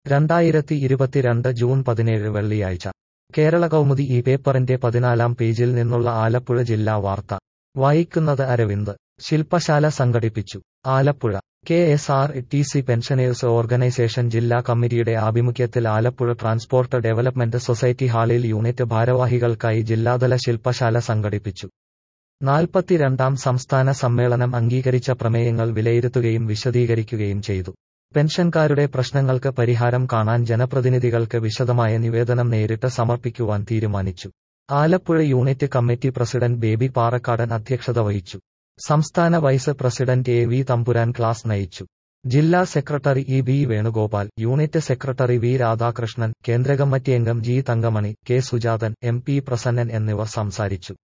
രണ്ടായിരത്തി ഇരുപത്തിരണ്ട് ജൂൺ പതിനേഴ് വെള്ളിയാഴ്ച കേരള കൗമുദി ഈ പേപ്പറിന്റെ പതിനാലാം പേജിൽ നിന്നുള്ള ആലപ്പുഴ ജില്ലാ വാർത്ത വായിക്കുന്നത് അരവിന്ദ് ശില്പശാല സംഘടിപ്പിച്ചു Alappuzha K S R T C pensioners organisation ജില്ലാ കമ്മിറ്റിയുടെ ആഭിമുഖ്യത്തിൽ ആലപ്പുഴ ട്രാൻസ്പോർട്ട് ഡെവലപ്മെന്റ് സൊസൈറ്റി ഹാളിൽ യൂണിറ്റ് ഭാരവാഹികൾക്കായി ജില്ലാതല ശില്പശാല സംഘടിപ്പിച്ചു നാൽപ്പത്തിരണ്ടാം സംസ്ഥാന സമ്മേളനം അംഗീകരിച്ച പ്രമേയങ്ങൾ വിലയിരുത്തുകയും വിശദീകരിക്കുകയും ചെയ്തു പെൻഷൻകാരുടെ പ്രശ്നങ്ങൾക്ക് പരിഹാരം കാണാൻ ജനപ്രതിനിധികൾക്ക് വിശദമായ നിവേദനം നേരിട്ട് സമർപ്പിക്കുവാൻ തീരുമാനിച്ചു Alappuzha unit committee president Baby Parakkadan അധ്യക്ഷത വഹിച്ചു സംസ്ഥാന vice president A V Thampuran class നയിച്ചു ജില്ലാ secretary E B Venugopal unit secretary V Radhakrishnan കേന്ദ്ര കമ്മിറ്റി അംഗം G Thankamani K Sujathan M P Prasannan എന്നിവർ സംസാരിച്ചു